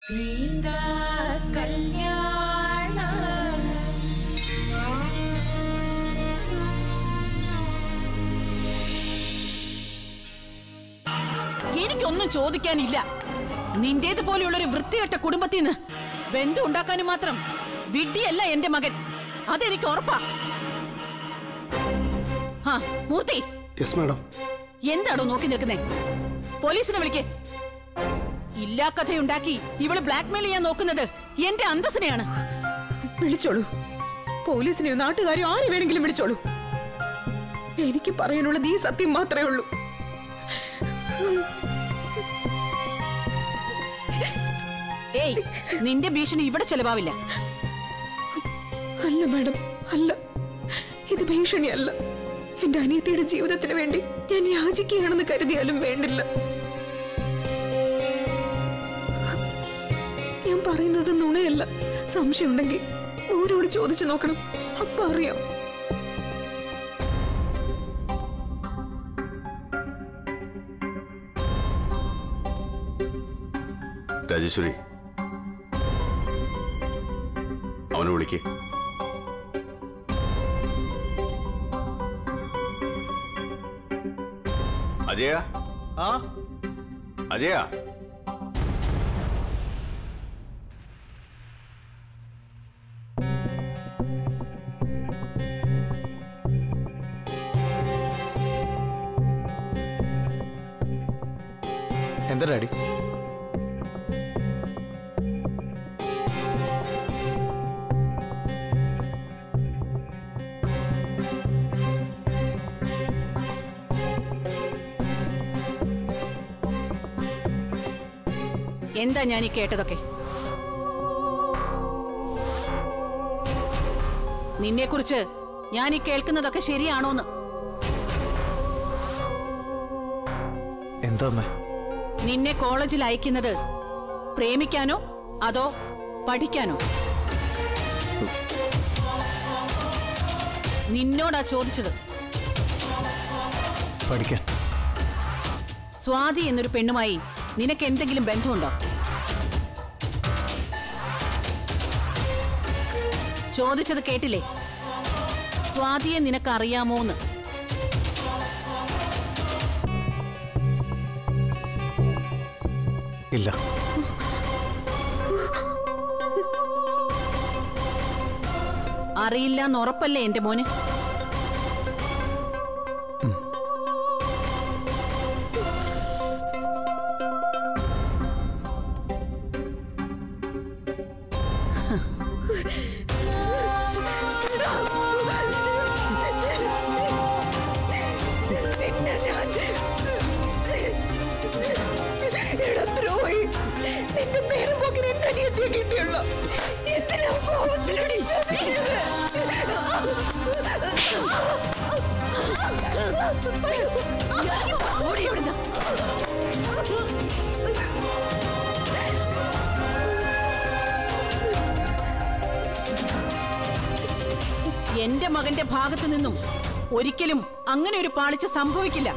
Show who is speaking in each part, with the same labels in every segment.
Speaker 1: സീതാ കല്യാണ
Speaker 2: എനിക്കൊന്നും ചോദിക്കാനില്ല നിന്റേത് പോലെയുള്ള ഒരു വൃത്തികെട്ട കുടുംബത്തിൽ നിന്ന് ബന്ധം ഉണ്ടാക്കാനും മാത്രം വിഡ്ഢിയല്ല എന്റെ മകൻ അതെനിക്ക് ഉറപ്പാ ആ മൂർത്തി
Speaker 3: യെസ് മാഡം
Speaker 2: എന്താണോ നോക്കി നിൽക്കുന്നേ പോലീസിനെ വിളിക്കേ ഇല്ലാ കഥയുണ്ടാക്കി ഇവള് ബ്ലാക്ക്മെയിൽ ചെയ്യാൻ നോക്കുന്നത് എന്റെ അന്തസ്സിനെയാണ്
Speaker 4: വിളിച്ചോളൂ പോലീസിനെയോ നാട്ടുകാരെയോ ആര് വേണമെങ്കിലും വിളിച്ചോളൂ എനിക്ക് പറയാനുള്ളത് ഈ സത്യം മാത്രമേ ഉള്ളൂ
Speaker 2: ഏയ് നിന്റെ ഭീഷണി ഇവിടെ ചെലവാവില്ല
Speaker 4: അല്ല മാഡം അല്ല ഇത് ഭീഷണിയല്ല എന്റെ അനിയത്തിയുടെ ജീവിതത്തിന് വേണ്ടി ഞാൻ യാചിക്കുകയാണെന്ന് കരുതിയാലും വേണ്ടില്ല ഞാൻ പറയുന്നത് നുണയല്ല സംശയമുണ്ടെങ്കിൽ ഓരോട് ചോദിച്ചു നോക്കണം അപ്പൊ അറിയാം
Speaker 5: രാജേശ്വരി അവനെ വിളിക്കേ അജയ
Speaker 3: ആ
Speaker 5: അജയ
Speaker 3: എന്താ ഡാഡി
Speaker 2: എന്താ ഞാൻ ഈ കേട്ടതൊക്കെ നിന്നെക്കുറിച്ച് ഞാൻ ഈ കേൾക്കുന്നതൊക്കെ ശരിയാണോന്ന്
Speaker 3: എന്താ അമ്മേ
Speaker 2: നിന്നെ കോളേജിൽ അയക്കുന്നത് പ്രേമിക്കാനോ അതോ പഠിക്കാനോ നിന്നോടാ ചോദിച്ചത്
Speaker 3: പഠിക്കാൻ
Speaker 2: സ്വാതി എന്നൊരു പെണ്ണുമായി നിനക്ക് എന്തെങ്കിലും ബന്ധമുണ്ടോ ചോദിച്ചത് കേട്ടില്ലേ സ്വാതിയെ നിനക്ക് അറിയാമോന്ന്
Speaker 3: ഇല്ല
Speaker 2: അറിയില്ല എന്ന് ഉറപ്പല്ലേ എന്റെ മോന്
Speaker 4: എടാ ദ്രോഹി നിന്റെ നേരം പോക്കിന് എന്റെ അനിയത്തിയെ കിട്ടിയുള്ളൂ എന്തിനാ പാവത്തിനോട് ചതിച്ചത്
Speaker 2: ഓടി ഇവിടുന്ന്. എന്റെ മകന്റെ ഭാഗത്തു നിന്നും ഒരിക്കലും അങ്ങനെ ഒരു പാളിച്ച സംഭവിക്കില്ല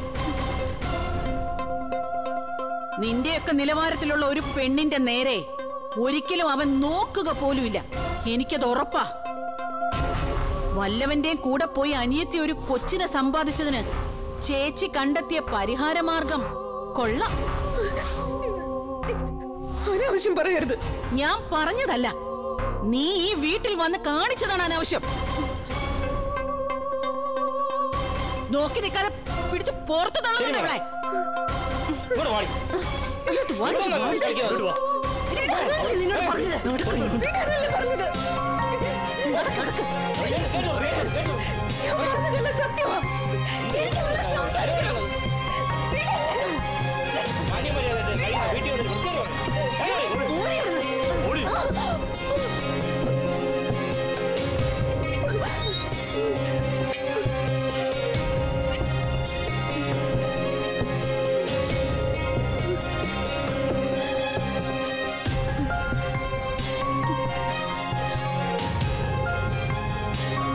Speaker 2: നിന്റെയൊക്കെ നിലവാരത്തിലുള്ള ഒരു പെണ്ണിന്റെ നേരെ ഒരിക്കലും അവൻ നോക്കുക പോലുമില്ല എനിക്കത് ഉറപ്പാ വല്ലവന്റെയും കൂടെ പോയി അനിയത്തി ഒരു കൊച്ചിനെ സമ്പാദിച്ചതിന് ചേച്ചി കണ്ടെത്തിയ പരിഹാരമാർഗം കൊള്ളാം
Speaker 4: അനാവശ്യം പറയരുത്
Speaker 2: ഞാൻ പറഞ്ഞതല്ല നീ ഈ വീട്ടിൽ വന്ന് കാണിച്ചതാണ് അനാവശ്യം നോക്കി നിൽക്കാതെ പിടിച്ച് പുറത്തു തള്ളുന്നുണ്ട് ഇവിടെ ഇങ്ങോട്ട് വാ, ഇങ്ങോട്ട് വാ. ആരല്ലേ നിന്നോട് പറഞ്ഞത്?
Speaker 4: ഇതാരല്ലേ പറഞ്ഞത് ഞാൻ പറഞ്ഞതല്ല സത്യമാ എനിക്ക് വല്ല സംസാരിക്കണം
Speaker 1: ആ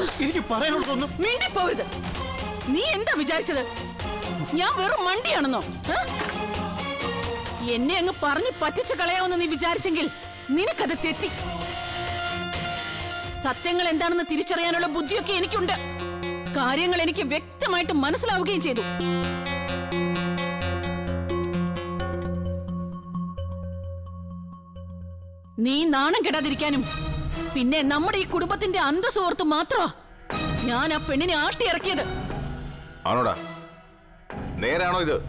Speaker 3: എനിക്ക് പറയാനുള്ളതൊന്നും
Speaker 2: മിണ്ടിപ്പോരുത് നീ എന്താ വിചാരിച്ചത് ഞാൻ വെറും മണ്ടിയാണെന്നോ ഏ? എന്നെ അങ്ങ് പറഞ്ഞു പറ്റിച്ചു കളയാമെന്ന് നീ വിചാരിച്ചെങ്കിൽ നിനക്കത് തെറ്റി സത്യങ്ങൾ എന്താണെന്ന് തിരിച്ചറിയാനുള്ള ബുദ്ധിയൊക്കെ എനിക്കുണ്ട് കാര്യങ്ങൾ എനിക്ക് വ്യക്തമായിട്ട് മനസ്സിലാവുകയും ചെയ്തു നീ നാണം കെടാതിരിക്കാനും പിന്നെ നമ്മുടെ ഈ കുടുംബത്തിന്റെ അന്തസ്സുഹൃത്ത് മാത്രമാ ഞാൻ ആ പെണ്ണിനെ ആട്ടിയിറക്കിയത്
Speaker 5: ആണോടാ നേരാണോ ഇത്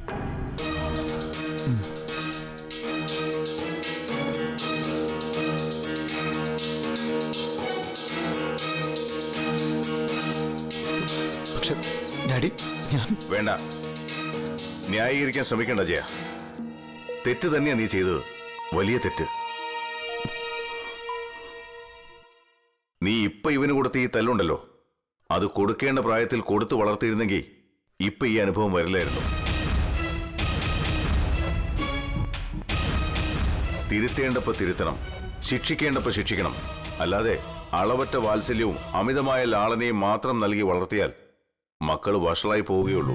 Speaker 3: പക്ഷെ ഡാഡി ഞാൻ
Speaker 5: വേണ്ട ന്യായീകരിക്കാൻ ശ്രമിക്കണ്ട ജയ തെറ്റ് തന്നെയാ നീ ചെയ്തത് വലിയ തെറ്റ് നീ ഇപ്പൊ ഇവന് കൊടുത്ത ഈ തല്ലുണ്ടല്ലോ അത് കൊടുക്കേണ്ട പ്രായത്തിൽ കൊടുത്തു വളർത്തിയിരുന്നെങ്കിൽ ഇപ്പൊ ഈ അനുഭവം വരില്ലായിരുന്നു തിരുത്തേണ്ടപ്പോ തിരുത്തണം ശിക്ഷിക്കേണ്ടപ്പോ ശിക്ഷിക്കണം അല്ലാതെ അളവറ്റ വാത്സല്യവും അമിതമായ ലാളനയും മാത്രം നൽകി വളർത്തിയാൽ മക്കൾ വഷളായി പോവുകയുള്ളൂ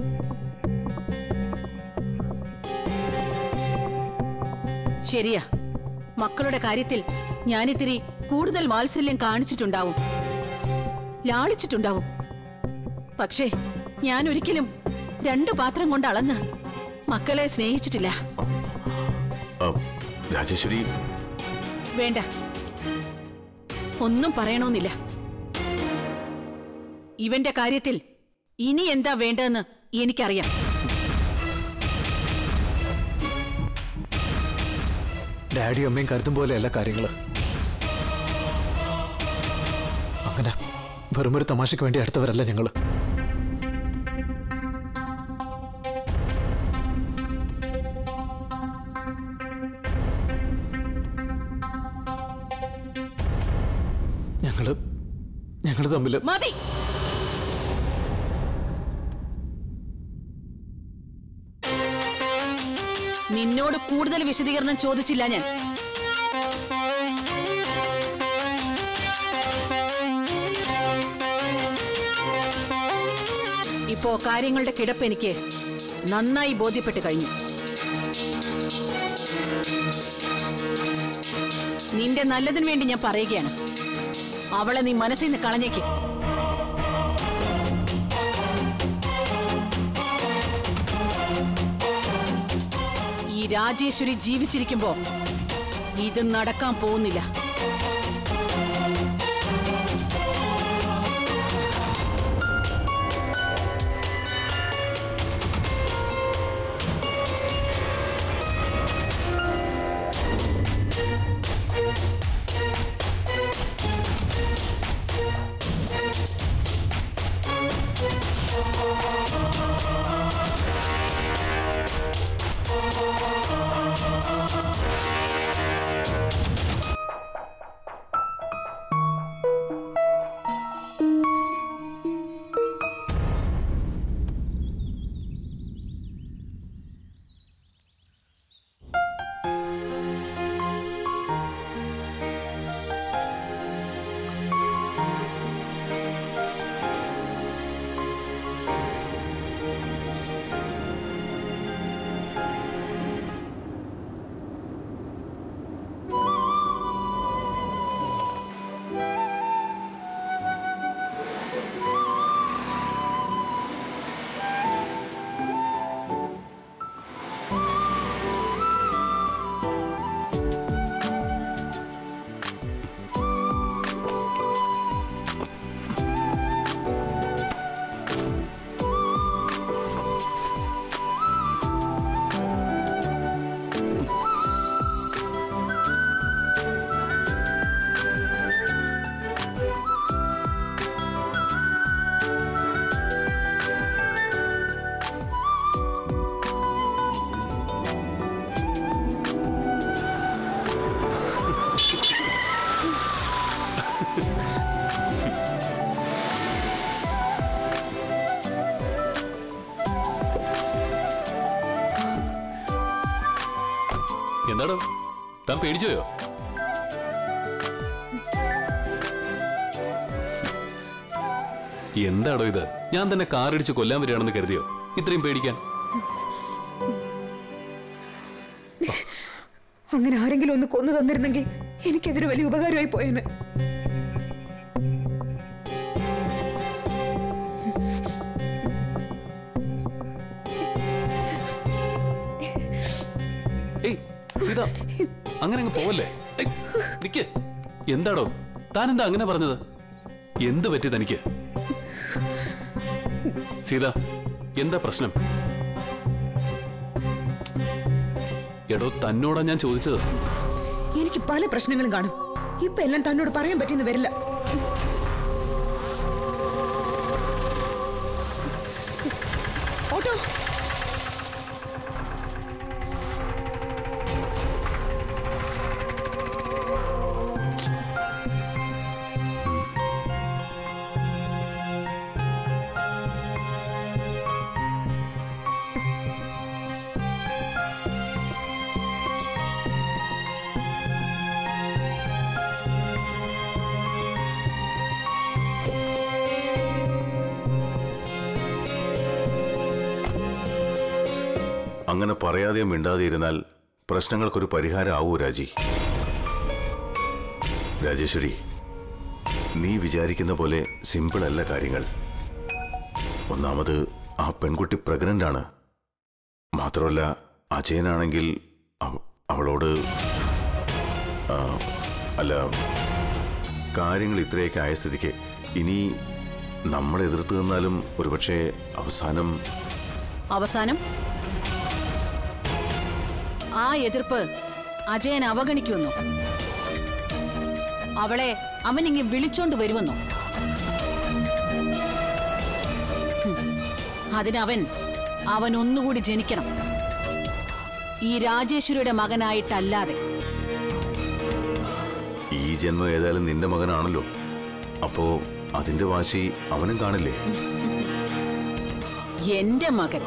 Speaker 2: ശരിയാ മക്കളുടെ കാര്യത്തിൽ ഞാനിത്തിരി കൂടുതൽ വാത്സല്യം കാണിച്ചിട്ടുണ്ടാവും ലാളിച്ചിട്ടുണ്ടാവും പക്ഷേ ഞാൻ ഒരിക്കലും രണ്ടു പാത്രം കൊണ്ട് അളന്ന് മക്കളെ സ്നേഹിച്ചിട്ടില്ല
Speaker 5: ആ, രാജേശ്വരി
Speaker 2: വേണ്ട ഒന്നും പറയണമെന്നില്ല ഇവന്റെ കാര്യത്തിൽ ഇനി എന്താ വേണ്ടതെന്ന് എനിക്കറിയാം
Speaker 3: ഡാഡിയും അമ്മയും കരുതും പോലെയല്ല കാര്യങ്ങള് അങ്ങനെ വെറുമൊരു തമാശയ്ക്ക് വേണ്ടി അടുത്തവരല്ല ഞങ്ങള് ഞങ്ങള് ഞങ്ങള് തമ്മില്
Speaker 2: മതി നിന്നോട് കൂടുതൽ വിശദീകരണം ചോദിച്ചില്ല ഞാൻ ഇപ്പോ കാര്യങ്ങളുടെ കിടപ്പ് എനിക്ക് നന്നായി ബോധ്യപ്പെട്ട് കഴിഞ്ഞു നിന്റെ നല്ലതിനു വേണ്ടി ഞാൻ പറയുകയാണ് അവളെ നീ മനസ്സിൽ നിന്ന് കളഞ്ഞേക്ക് ഈ രാജേശ്വരി ജീവിച്ചിരിക്കുമ്പോ ഇത് നടക്കാൻ പോകുന്നില്ല
Speaker 1: എന്താടോ താൻ പേടിച്ചോയോ എന്താടോ ഇത് ഞാൻ തന്നെ കാറിടിച്ച് കൊല്ലാൻ വരികയാണെന്ന് കരുതിയോ ഇത്രയും പേടിക്കാൻ
Speaker 4: അങ്ങനെ ആരെങ്കിലും ഒന്ന് കൊന്നു തന്നിരുന്നെങ്കിൽ എനിക്കതൊരു വലിയ ഉപകാരമായി പോയേനെ
Speaker 1: ഏയ് സീത അങ്ങനെ അങ്ങ് പോവല്ലേ ഏയ്, നിക്ക് എന്താടോ താൻ എന്താ അങ്ങനെ പറഞ്ഞത് എന്ത് പറ്റി തനിക്ക് സീത എന്താ പ്രശ്നം എടോ തന്നോടാ ഞാൻ ചോദിച്ചത്
Speaker 4: എനിക്ക് പല പ്രശ്നങ്ങളും കാണും ഇപ്പൊ എല്ലാം തന്നോട് പറയാൻ പറ്റിയെന്ന് വരില്ല ഓട്ടോ
Speaker 5: അങ്ങനെ പറയാതെ മിണ്ടാതെ ഇരുന്നാൽ പ്രശ്നങ്ങൾക്കൊരു പരിഹാരം ആവൂ രാജി രാജേശ്വരി നീ വിചാരിക്കുന്ന പോലെ സിമ്പിൾ അല്ല കാര്യങ്ങൾ ഒന്നാമത് ആ പെൺകുട്ടി പ്രഗ്നന്റ് ആണ് മാത്രമല്ല അജയനാണെങ്കിൽ അവ- അവളോട് ആ, അല്ല കാര്യങ്ങൾ ഇത്രയൊക്കെ ആയ സ്ഥിതിക്ക് ഇനി നമ്മൾ എതിർത്ത് നിന്നാലും ഒരുപക്ഷെ അവസാനം
Speaker 2: അവസാനം ആ എതിർപ്പ് അജയൻ അവഗണിക്കുന്നു അവളെ അവനിങ്ങി വിളിച്ചോണ്ട് വരുമെന്നോ ഹും. അതിനവൻ അവൻ ഒന്നുകൂടി ജനിക്കണം ഈ രാജേശ്വരിയുടെ മകനായിട്ടല്ലാതെ
Speaker 5: ഈ ജന്മം ഏതായാലും നിന്റെ മകനാണല്ലോ അപ്പോ അതിന്റെ വാശി അവനും കാണില്ലേ
Speaker 2: എന്റെ മകൻ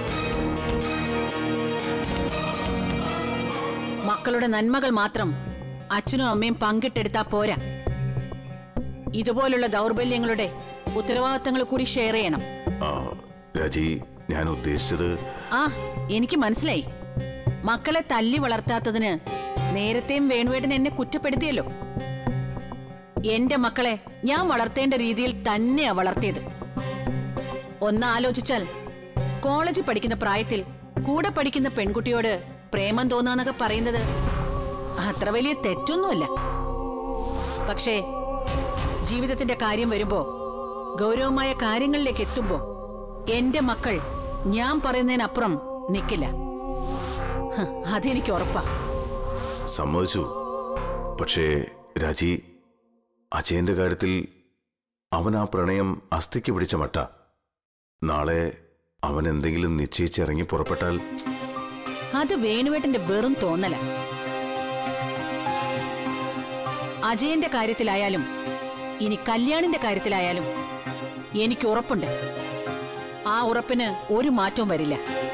Speaker 2: മക്കളുടെ നന്മകൾ മാത്രം അച്ഛനും അമ്മയും പങ്കിട്ടെടുത്താ പോരാ ഇതുപോലുള്ള ദൗർബല്യങ്ങളുടെ ഉത്തരവാദിത്തങ്ങൾ കൂടി ഷെയർ ചെയ്യണം
Speaker 5: ആ, രാജി ഞാൻ ഉദ്ദേശിച്ചത്
Speaker 2: ആ എനിക്ക് മനസ്സിലായി മക്കളെ തല്ലി വളർത്താത്തതിന് നേരത്തെയും വേണുവേട്ടൻ എന്നെ കുറ്റപ്പെടുത്തിയല്ലോ എന്റെ മക്കളെ ഞാൻ വളർത്തേണ്ട രീതിയിൽ തന്നെയാ വളർത്തിയത് ഒന്ന് ആലോചിച്ചാൽ കോളേജിൽ പഠിക്കുന്ന പ്രായത്തിൽ കൂടെ പഠിക്കുന്ന പെൺകുട്ടിയോട് പ്രേമം തോന്നാന്നൊക്കെ പറയുന്നത് അത്ര വലിയ തെറ്റൊന്നുമല്ല പക്ഷേ ജീവിതത്തിന്റെ കാര്യം വരുമ്പോ ഗൗരവമായ കാര്യങ്ങളിലേക്ക് എത്തുമ്പോ എന്റെ മക്കൾ ഞാൻ പറയുന്നതിനപ്പുറം നിൽക്കില്ല ഹ്, അതെനിക്ക് ഉറപ്പാ
Speaker 5: സമ്മതിച്ചു പക്ഷേ രാജി അജയന്റെ കാര്യത്തിൽ അവൻ ആ പ്രണയം അസ്ഥിക്ക് പിടിച്ച മട്ട നാളെ അവൻ എന്തെങ്കിലും നിശ്ചയിച്ചിറങ്ങി പുറപ്പെട്ടാൽ
Speaker 2: അത് വേണുവേട്ടന്റെ വെറും തോന്നല അജയന്റെ കാര്യത്തിലായാലും ഇനി കല്യാണിന്റെ കാര്യത്തിലായാലും എനിക്ക് ഉറപ്പുണ്ട് ആ ഉറപ്പിന് ഒരു മാറ്റവും വരില്ല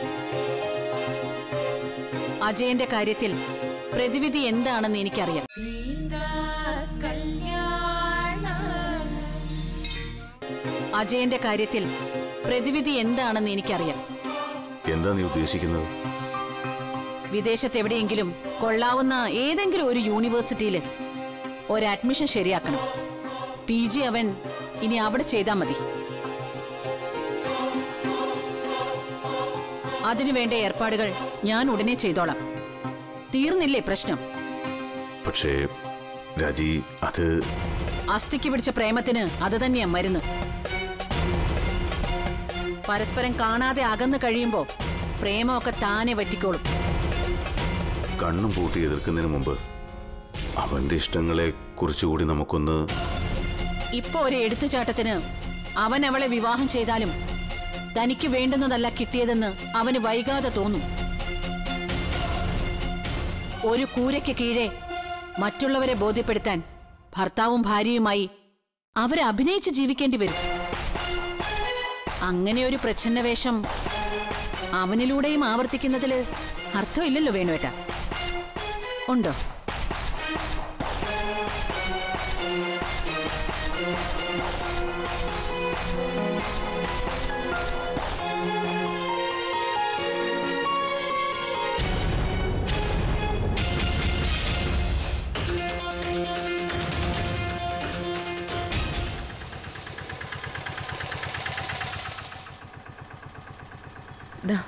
Speaker 2: അജയന്റെ കാര്യത്തിൽ പ്രതിവിധി എന്താണെന്ന് എനിക്കറിയാം അജയന്റെ കാര്യത്തിൽ പ്രതിവിധി എന്താണെന്ന് എനിക്കറിയാം
Speaker 5: എന്താ നീ ഉദ്ദേശിക്കുന്നത്
Speaker 2: വിദേശത്ത് എവിടെയെങ്കിലും കൊള്ളാവുന്ന ഏതെങ്കിലും ഒരു യൂണിവേഴ്സിറ്റിയിൽ ഒരു അഡ്മിഷൻ ശരിയാക്കണം പി ജി അവൻ ഇനി അവിടെ ചെയ്താൽ മതി അതിനുവേണ്ട ഏർപ്പാടുകൾ ഞാൻ ഉടനെ ചെയ്തോളാം തീർന്നില്ലേ പ്രശ്നം
Speaker 5: പക്ഷേ രാജി അത്
Speaker 2: അസ്ഥിക്ക് പിടിച്ച പ്രേമത്തിന് അത് തന്നെയാ മരുന്ന് പരസ്പരം കാണാതെ അകന്നു കഴിയുമ്പോ പ്രേമമൊക്കെ താനെ വറ്റിക്കോളും
Speaker 5: കണ്ണും പൂട്ടി എതിർക്കുന്നതിന് മുമ്പ് അവന്റെ ഇഷ്ടങ്ങളെ കുറിച്ചുകൂടി നമുക്കൊന്ന്
Speaker 2: ഇപ്പൊ ഒരു എടുത്തുചാട്ടത്തിന് അവൻ അവളെ വിവാഹം ചെയ്താലും തനിക്ക് വേണ്ടുന്നതല്ല കിട്ടിയതെന്ന് അവന് വൈകാതെ തോന്നും ഒരു കൂരയ്ക്ക് കീഴെ മറ്റുള്ളവരെ ബോധ്യപ്പെടുത്താൻ ഭർത്താവും ഭാര്യയുമായി അവരെ അഭിനയിച്ച് ജീവിക്കേണ്ടി വരും അങ്ങനെ ഒരു പ്രച്ഛന്ന വേഷം അവനിലൂടെയും ആവർത്തിക്കുന്നതിൽ അർത്ഥമില്ലല്ലോ വേണുവേട്ട ഉണ്ടോ
Speaker 4: ദാ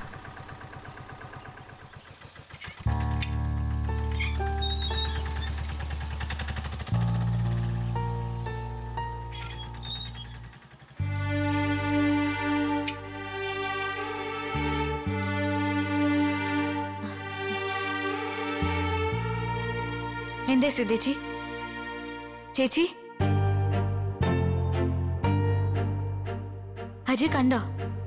Speaker 6: എന്തേ സിദ്ധേച്ചി ചേച്ചി അജയ് കണ്ടോ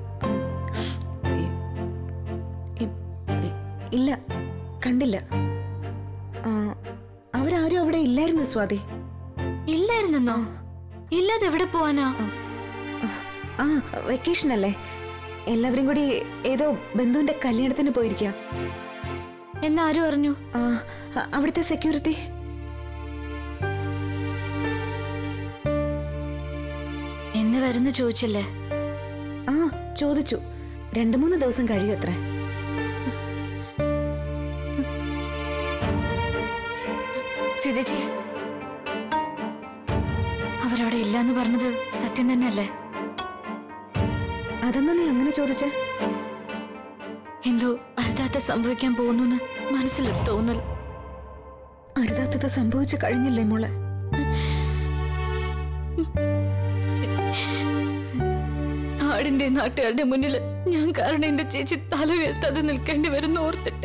Speaker 4: ഇ- ഇ- ഇല്ല കണ്ടില്ല ആ, അവരാരും അവിടെ ഇല്ലായിരുന്നു സ്വാതി
Speaker 6: ഇല്ലായിരുന്നോ ഇല്ലാതെ എവിടെ പോവാനാ
Speaker 4: ആ വെക്കേഷൻ അല്ലേ എല്ലാവരും കൂടി ഏതോ ബന്ധുവിന്റെ കല്യാണത്തിന് പോയിരിക്കുക
Speaker 6: എന്നാരും അറിഞ്ഞു
Speaker 4: ആ, അ- അവിടുത്തെ സെക്യൂരിറ്റി
Speaker 6: എന്ന് വരുന്നു ചോദിച്ചില്ലേ
Speaker 4: ആ ചോദിച്ചു രണ്ടു മൂന്ന് ദിവസം കഴിയും അത്ര
Speaker 6: സിദ്ധേച്ചി അവരവിടെ ഇല്ലാന്ന് പറഞ്ഞത് സത്യം തന്നെയല്ലേ
Speaker 4: അതെന്നാ നീ അങ്ങനെ ചോദിച്ചേ
Speaker 6: എന്തോ അരുതാത്ത സംഭവിക്കാൻ പോകുന്നു മനസ്സിലൊരു തോന്നൽ
Speaker 4: അരുതാത്തത് സംഭവിച്ചു കഴിഞ്ഞില്ലേ മോളെ
Speaker 6: നാടിന്റെ നാട്ടുകാരുടെ മുന്നിൽ ഞാൻ കാരണം എന്റെ ചേച്ചി തല ഉയർത്താതെ നിൽക്കേണ്ടി വരുന്ന ഓർത്തിട്ട്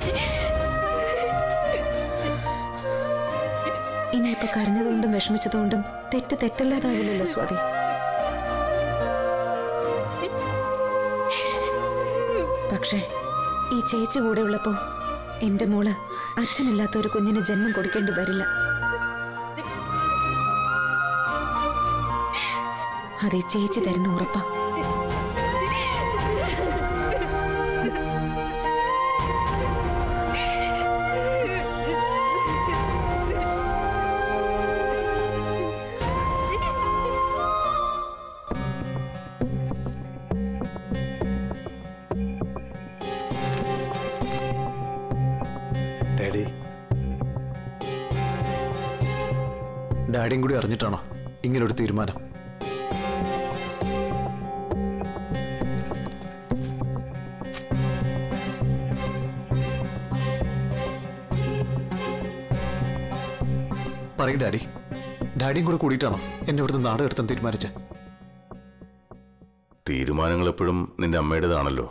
Speaker 4: ഇനിയിപ്പൊ കരഞ്ഞതുകൊണ്ടും വിഷമിച്ചതുകൊണ്ടും തെറ്റ് തെറ്റല്ലാതാവില്ലല്ലോ സ്വാതി പക്ഷേ ഈ ചേച്ചി കൂടെ ഉള്ളപ്പോ എന്റെ മോള് അച്ഛനില്ലാത്ത ഒരു കുഞ്ഞിന് ജന്മം കൊടുക്കേണ്ടി വരില്ല അത് ഈ ചേച്ചി തരുന്ന ഉറപ്പാ
Speaker 3: ഡാഡി ഡാഡിയും കൂടി അറിഞ്ഞിട്ടാണോ ഇങ്ങനൊരു തീരുമാനം പറയും ഡാഡി ഡാഡിയും കൂടെ കൂടിയിട്ടാണോ എന്നെ ഇവിടുന്ന് നാട് എടുത്താൻ തീരുമാനിച്ചത്
Speaker 5: തീരുമാനങ്ങൾ എപ്പോഴും നിന്റെ അമ്മയുടേതാണല്ലോ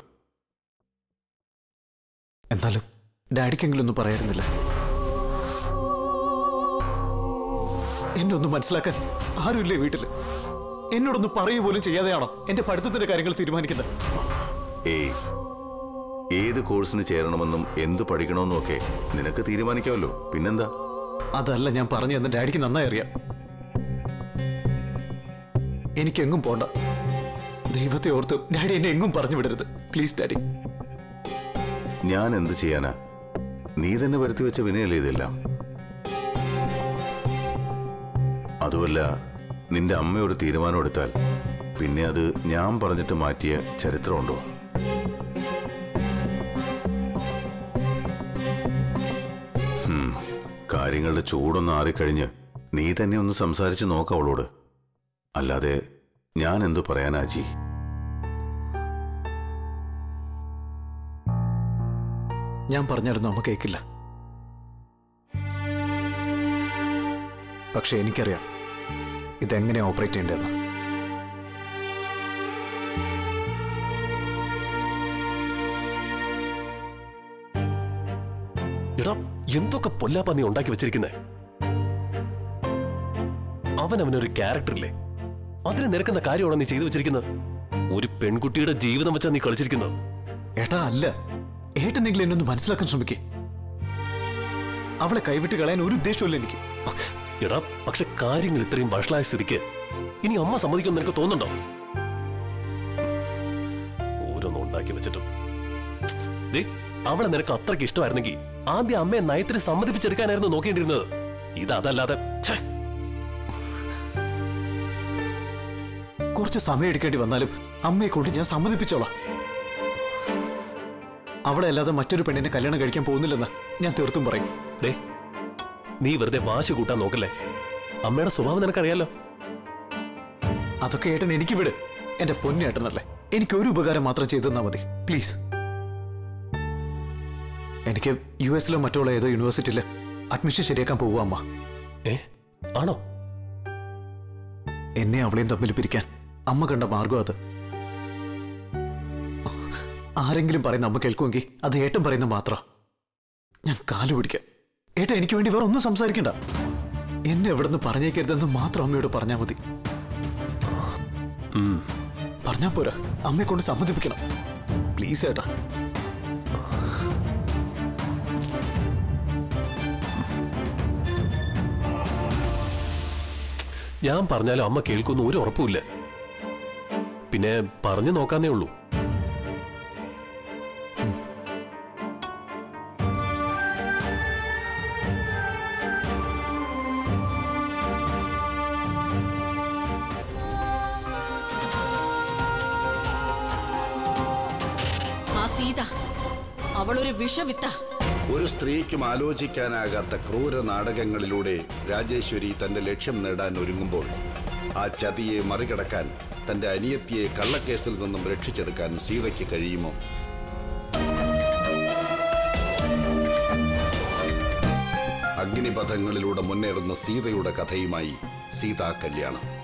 Speaker 3: എന്നാലും ഡാഡിക്കെങ്കിലും ഒന്നും പറയായിരുന്നില്ല എന്നെ ഒന്ന് മനസ്സിലാക്കാൻ ആരുമില്ലേ വീട്ടിൽ എന്നോടൊന്ന് പറയുക പോലും ചെയ്യാതെയാണോ എന്റെ പഠിത്തത്തിന്റെ കാര്യങ്ങൾ തീരുമാനിക്കുന്നത്
Speaker 5: ഏയ് ഏത് കോഴ്സിന് ചേരണമെന്നും എന്ത് പഠിക്കണമെന്നും ഒക്കെ നിനക്ക് തീരുമാനിക്കാമല്ലോ പിന്നെന്താ
Speaker 3: അതല്ല ഞാൻ പറഞ്ഞു എന്ന് ഡാഡിക്ക് നന്നായി അറിയാം എനിക്കെങ്ങും പോണ്ട ദൈവത്തെ ഓർത്ത് ഡാഡി എന്നെ എങ്ങും പറഞ്ഞു വിടരുത് പ്ലീസ് ഡാഡി
Speaker 5: ഞാൻ എന്ത് ചെയ്യാനാ നീ തന്നെ വരുത്തി വെച്ച വിനയല്ലേ ഇതെല്ലാം അതുമല്ല നിന്റെ അമ്മ ഒരു തീരുമാനം എടുത്താൽ പിന്നെ അത് ഞാൻ പറഞ്ഞിട്ട് മാറ്റിയ ചരിത്രമുണ്ടോ ഹും, കാര്യങ്ങളുടെ ചൂടൊന്ന് ആറിക്കഴിഞ്ഞ് നീ തന്നെ ഒന്ന് സംസാരിച്ച് നോക്ക അവളോട് അല്ലാതെ ഞാൻ എന്തു പറയാനാജി
Speaker 3: ഞാൻ പറഞ്ഞായിരുന്നു അമ്മ കേൾക്കില്ല പക്ഷെ എനിക്കറിയാം ഇതെങ്ങനെ ഓപ്പറേറ്റ് ചെയ്യേണ്ടതെന്ന്
Speaker 7: എടാ എന്തൊക്കെ പൊല്ലാപ്പ നീ ഉണ്ടാക്കി വെച്ചിരിക്കുന്നേ അവൻ അവനൊരു ക്യാരക്ടർ ഇല്ലേ അതിന് നിരക്കുന്ന കാര്യമാണോ നീ ചെയ്തു വെച്ചിരിക്കുന്നത് ഒരു പെൺകുട്ടിയുടെ ജീവിതം വെച്ചാ നീ കളിച്ചിരിക്കുന്നത്
Speaker 3: ഏട്ടാ അല്ല ഏട്ടനെങ്കിലും എന്നെ ഒന്ന് മനസ്സിലാക്കാൻ ശ്രമിക്കേ അവളെ കൈവിട്ട് കളയാൻ ഒരു ഉദ്ദേശമില്ല എനിക്ക്
Speaker 7: എടാ പക്ഷെ കാര്യങ്ങൾ ഇത്രയും വഷളായ സ്ഥിതിക്ക് ഇനി അമ്മ സമ്മതിക്കുമെന്ന് നിനക്ക് തോന്നുന്നുണ്ടോ ഓരോന്നും ഉണ്ടാക്കി വെച്ചിട്ടും ദേ, അവളെ നിനക്ക് അത്രയ്ക്ക് ഇഷ്ടമായിരുന്നെങ്കിൽ ആദ്യം അമ്മയെ നയത്തിന് സമ്മതിപ്പിച്ചെടുക്കാനായിരുന്നു നോക്കേണ്ടിയിരുന്നത് ഇത് അതല്ലാതെ ഛേ,
Speaker 3: കുറച്ച് സമയം എടുക്കേണ്ടി വന്നാലും അമ്മയെ കൊണ്ട് ഞാൻ സമ്മതിപ്പിച്ചോളാം അവിടെ അല്ലാതെ മറ്റൊരു പെണ്ണിനെ കല്യാണം കഴിക്കാൻ പോകുന്നില്ലെന്ന് ഞാൻ തീർത്തും പറയും
Speaker 7: ദേ നീ വെറുതെ വാശി കൂട്ടാൻ നോക്കല്ലേ അമ്മയുടെ സ്വഭാവം നിനക്കറിയാലോ
Speaker 3: അതൊക്കെ ഏട്ടൻ എനിക്ക് വിട് എന്റെ പൊന്നേട്ടനല്ലേ എനിക്ക് ഒരു ഉപകാരം മാത്രം ചെയ്തു തന്നാ മതി പ്ലീസ് എനിക്ക് യു എസിലോ മറ്റോ ഉള്ള ഏതോ യൂണിവേഴ്സിറ്റിയിൽ അഡ്മിഷൻ ശരിയാക്കാൻ പോവുക അമ്മ
Speaker 7: ഏ ആണോ
Speaker 3: എന്നെ അവളെയും തമ്മിൽ പിരിക്കാൻ അമ്മ കണ്ട മാർഗം അത് ആരെങ്കിലും പറയുന്ന അമ്മ കേൾക്കുമെങ്കിൽ അത് ഏട്ടൻ പറയുന്ന മാത്രം ഞാൻ കാലു പിടിക്കാം ഏട്ടൻ എനിക്ക് വേണ്ടി വേറെ ഒന്നും സംസാരിക്കണ്ട എന്നെ എവിടെ നിന്ന് പറഞ്ഞേക്കരുതെന്ന് മാത്രം അമ്മയോട് പറഞ്ഞാൽ മതി പറഞ്ഞാ പോരാ അമ്മയെ കൊണ്ട് സമ്മതിപ്പിക്കണം പ്ലീസ് ഏട്ടാ
Speaker 7: ഞാൻ പറഞ്ഞാലും അമ്മ കേൾക്കുന്ന ഒരു ഉറപ്പുമില്ല പിന്നെ പറഞ്ഞു നോക്കാന്നേ ഉള്ളൂ
Speaker 2: ആ സീത അവളൊരു വിഷവിത്ത
Speaker 8: ഒരു സ്ത്രീക്കും ആലോചിക്കാനാകാത്ത ക്രൂര നാടകങ്ങളിലൂടെ രാജേശ്വരി തന്റെ ലക്ഷ്യം നേടാൻ ഒരുങ്ങുമ്പോൾ ആ ചതിയെ മറികടക്കാൻ തന്റെ അനിയത്തിയെ കള്ളക്കേസിൽ നിന്നും രക്ഷിച്ചെടുക്കാൻ സീതയ്ക്ക് കഴിയുമോ അഗ്നിപഥങ്ങളിലൂടെ മുന്നേറുന്ന സീതയുടെ കഥയുമായി സീതാ കല്യാണം